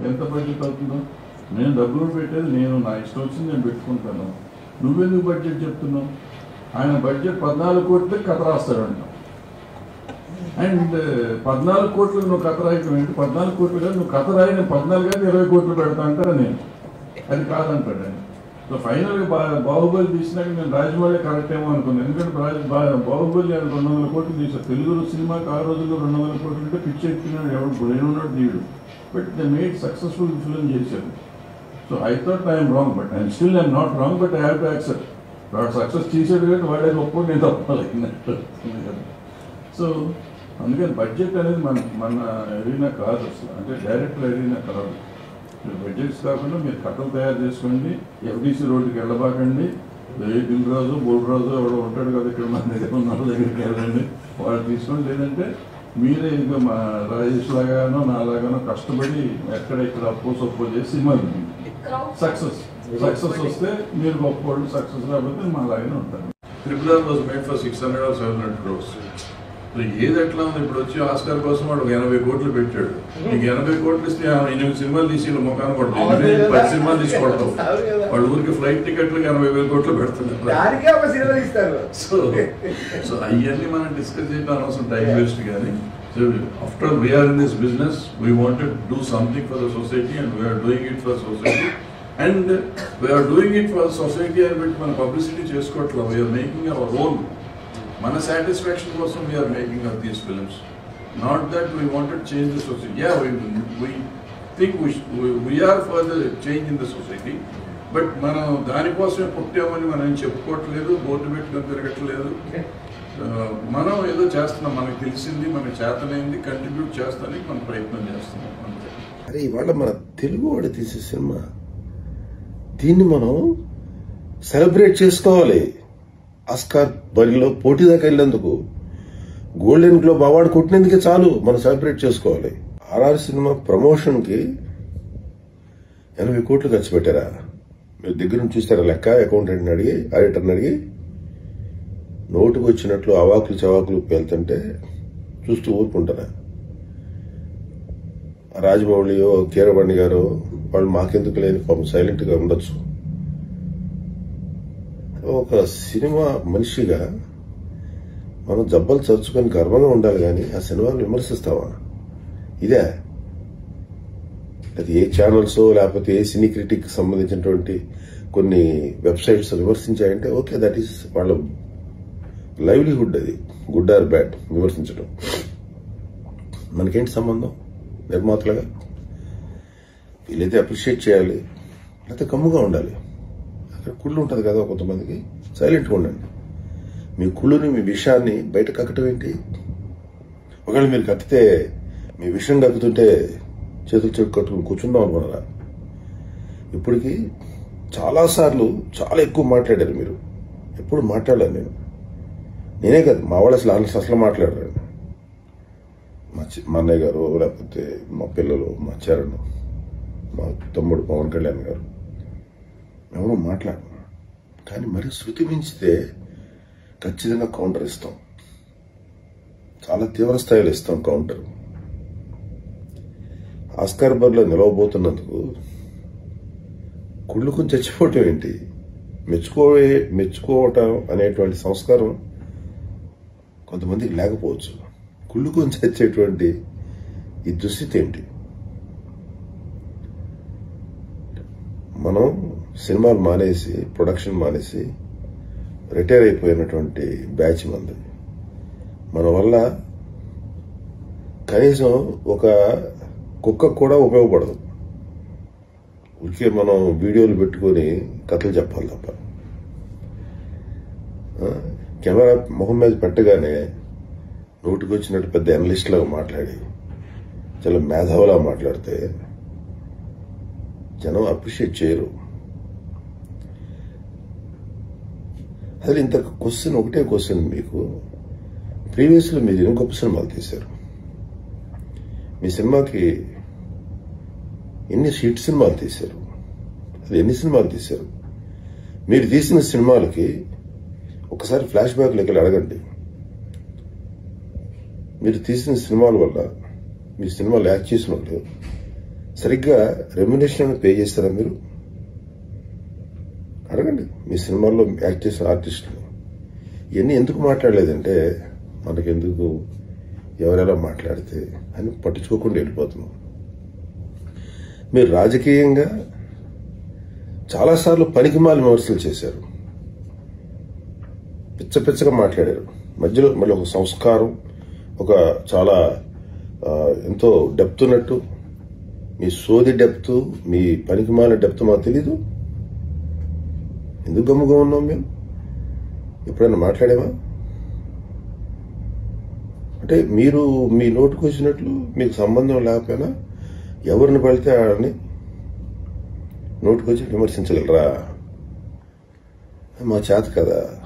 ఎంత బడ్జెట్ అవుతుందో నేను డబ్బులు పెట్టేది నేను నా ఇష్టం వచ్చింది నేను పెట్టుకుంటాను నువ్వెందుకు బడ్జెట్ చెప్తున్నావు ఆయన బడ్జెట్ పద్నాలుగు కోట్లకి కథ రాస్తాడంట అండ్ పద్నాలుగు కోట్లు నువ్వు కథ రాయటం ఏంటి పద్నాలుగు కోట్లు కాదు నువ్వు కథ రాయి నేను పద్నాలుగు కాదు ఇరవై కోట్లు పెడతా అంటారా నేను అది కాదంటాడు ఆయన సో ఫైనల్ గా బా- బాహుబలి తీసినాక నేను రాజమౌళి కరెక్ట్ ఏమో అనుకున్నాను ఎందుకంటే రాజ- బా- బాహుబలి ఆయన రెండు వందల కోట్లు తీశారు తెలుగు సినిమాకి ఆ రోజుల్లో రెండు వందల కోట్లు అంటే పిచ్చి ఎక్కినాడు ఎవడు బ్రెయిన్ ఉన్నాడు తీయడు but they made successful film చేశారు so I thought I'm wrong but I'm still I'm not wrong but I have to accept వాడు సక్సెస్ చేశాడు కాబట్టి వాడే గొప్ప నేను తప్పాలి సో అందుకని బడ్జెట్ అనేది మన మన ఎరీనా కాదు అసలు అంటే డైరెక్టర్ ఎరీనా కాదు మీరు బడ్జెట్స్ కాకుండా మీరు కథలు తయారు చేసుకోండి ఎఫ్డీసీ రోడ్డుకి వెళ్ళబాకండి ఏ దిల్ రాజు బోల్ రాజు ఎవడో ఉంటాడు కదా ఇక్కడ మన దగ్గర ఉన్న వాళ్ళ దగ్గరికి వెళ్ళండి వాళ్ళు తీసుకోండి లేదంటే మీరే ఇంకా మా రాజేష్ లాగానో నా లాగానో కష్టపడి ఎక్కడ ఇక్కడ అప్పో సొప్పో చేసి సినిమా సక్సెస్ సక్సెస్ వస్తే మీరు గొప్ప వాళ్ళు సక్సెస్ రాకపోతే మా లాగానే ఉంటారు triple R was made for six hundred or seven hundred crores ఏది ఎట్లా ఉంది ఇప్పుడు వచ్చి ఆస్కార్ కోసం వాడు ఒక ఎనభై కోట్లు పెట్టాడు నీకు ఎనభై కోట్లు ఇస్తే ఆ ఎనిమిది సినిమాలు తీసి వీళ్ళ ముఖాన్ని కొడతావు ఎనిమిది, పది సినిమాలు తీసి కొడతావు వాడు ఊరికి ఫ్లైట్ టికెట్లకు ఎనభై వేల కోట్లు పెడుతున్నారు దానికే ఒక సినిమా ఇస్తారు సో సో అవన్నీ మనం డిస్కస్ చేయడం అనవసరం టైం వేస్ట్ కానీ so after we're in this business we wanted do something for the society and we're doing it for society and we're doing it for society అని పెట్టి మనం publicity చేసుకోవట్లేదు we're making our own మన satisfaction కోసం we're making up these films not that we wanted change the society yeah we think we're for the change in the society but మనం దానికోసమే పుట్టామని మనం ఏం చెప్పుకోవట్లేదు బోర్డు పెట్టుకొని తిరగట్లేదు ఆ, మనం ఏదో చేస్తున్నాం మనకు తెలిసింది మనకు చేతనైంది కంట్రిబ్యూట్ చేస్తానికి మనం ప్రయత్నం చేస్తున్నాం అంతే అరే ఇవాళ మన తెలుగు వాడు తీసే సినిమా దీన్ని మనం సెలబ్రేట్ చేసుకోవాలి ఆస్కార్ బరిలో పోటీ దాకా వెళ్ళేందుకు గోల్డెన్ గ్లోబ్ అవార్డు కొట్టినందుకే చాలు మనం సెలబ్రేట్ చేసుకోవాలి ఆర్ఆర్ సినిమా ప్రమోషన్ కి ఎనభై కోట్లు ఖర్చు పెట్టారా మీరు దగ్గర నుంచి చూస్తారా లెక్క అకౌంటెంట్ని అడిగి ఆడిటర్ని అడిగి నోటుకు వచ్చినట్లు అవాకులు చవాకులు వెళ్తుంటే చూస్తూ ఊరుకుంటారా రాజమౌళియో కీరవాణి గారు వాళ్ళు మాకెందుకు లేని పాపం సైలెంట్ గా ఉండొచ్చు ఒక సినిమా మనిషిగా మనం జబ్బలు చరుచుకొని గర్వంగా ఉండాలి కానీ ఆ సినిమాను విమర్శిస్తావా ఇదే అది ఏ ఛానల్స్ లేకపోతే ఏ సినీ క్రిటిక్ సంబంధించినటువంటి కొన్ని వెబ్సైట్స్ విమర్శించాయంటే ఓకే దట్ ఈస్ వాళ్ళ లైవ్లీహుడ్ అది గుడ్ ఆర్ బ్యాడ్ విమర్శించడం మనకేంటి సంబంధం నిర్మాతలుగా వీళ్ళైతే అప్రిషియేట్ చేయాలి లేకపోతే కమ్ముగా ఉండాలి అక్కడ కుళ్ళు ఉంటుంది కదా కొంతమందికి సైలెంట్గా ఉండండి మీ కుళ్ళుని మీ విషయాన్ని బయట కక్కటం ఏంటి ఒకవేళ మీరు కక్కితే మీ విషయం కక్కుతుంటే చేతులు చేతులు కట్టుకుని కూర్చుందాం అనుకున్నారా ఇప్పటికి చాలాసార్లు చాలా ఎక్కువ మాట్లాడారు మీరు ఎప్పుడు మాట్లాడలేదు నేను నేనే కాదు మా వాళ్ళు అసలు అసలు అసలు మాట్లాడరు మా చి- మా అన్నయ్య గారు లేకపోతే మా పిల్లలు మా చరణ్ మా తమ్ముడు పవన్ కళ్యాణ్ గారు ఎవరు మాట్లాడు కానీ మరి శృతి మించితే ఖచ్చితంగా కౌంటర్ ఇస్తాం చాలా తీవ్ర స్థాయిలో ఇస్తాం కౌంటర్ ఆస్కార్ బర్లో నిలవబోతున్నందుకు కుళ్ళుకుని చచ్చిపోవటం ఏంటి మెచ్చుకోవే మెచ్చుకోవటం అనేటువంటి సంస్కారం కొంతమందికి లేకపోవచ్చు కుళ్ళుకొని చచ్చేటువంటి ఈ దుస్థితి ఏంటి మనం సినిమాలు మానేసి ప్రొడక్షన్ మానేసి రిటైర్ అయిపోయినటువంటి బ్యాచ్ మంది మన వల్ల కనీసం ఒక కుక్క కూడా ఉపయోగపడదు ఊరికే మనం వీడియోలు పెట్టుకొని కథలు చెప్పాలి తప్ప ఆ, కెమెరా మొహం మీద పెట్టగానే నోటికి వచ్చినట్టు పెద్ద అనలిస్ట్ లాగా మాట్లాడి చాలా మేధావులా మాట్లాడితే జనం అప్రిషియేట్ చేయరు అసలు ఇంత క్వశ్చన్ ఒకటే క్వశ్చన్ మీకు ప్రీవియస్లో మీరు ఎన్ని గొప్ప సినిమాలు తీశారు మీ సినిమాకి ఎన్ని షీట్ సినిమాలు తీశారు అది ఎన్ని సినిమాలు తీశారు మీరు తీసిన సినిమాలకి ఒకసారి ఫ్లాష్ బ్యాక్ లెక్కలు అడగండి మీరు తీసిన సినిమాల వల్ల మీ సినిమాలు యాక్ట్ చేసిన వాళ్ళు సరిగ్గా రెమ్యునేషన్ పే చేస్తారా మీరు అడగండి మీ సినిమాల్లో యాక్ట్ చేసిన ఆర్టిస్టులు ఇవన్నీ ఎందుకు మాట్లాడలేదంటే మనకెందుకు ఎవరెలా మాట్లాడితే అని పట్టించుకోకుండా వెళ్ళిపోతున్నాం మీరు రాజకీయంగా చాలాసార్లు పనికిమాల విమర్శలు చేశారు పిచ్చ పిచ్చగా మాట్లాడారు మధ్యలో మళ్ళీ ఒక సంస్కారం ఒక చాలా ఆ, ఎంతో డెప్త్ ఉన్నట్టు మీ సోది డెప్త్ మీ పనికిమాల డెప్త్ మాకు తెలీదు ఎందుకు గమ్ముగా ఉన్నాం మేము ఎప్పుడైనా మాట్లాడామా అంటే మీరు మీ నోటుకు వచ్చినట్లు మీకు సంబంధం లేకపోయినా ఎవరిని పడితే ఆడని నోటుకొచ్చి విమర్శించగలరా మా చేత కదా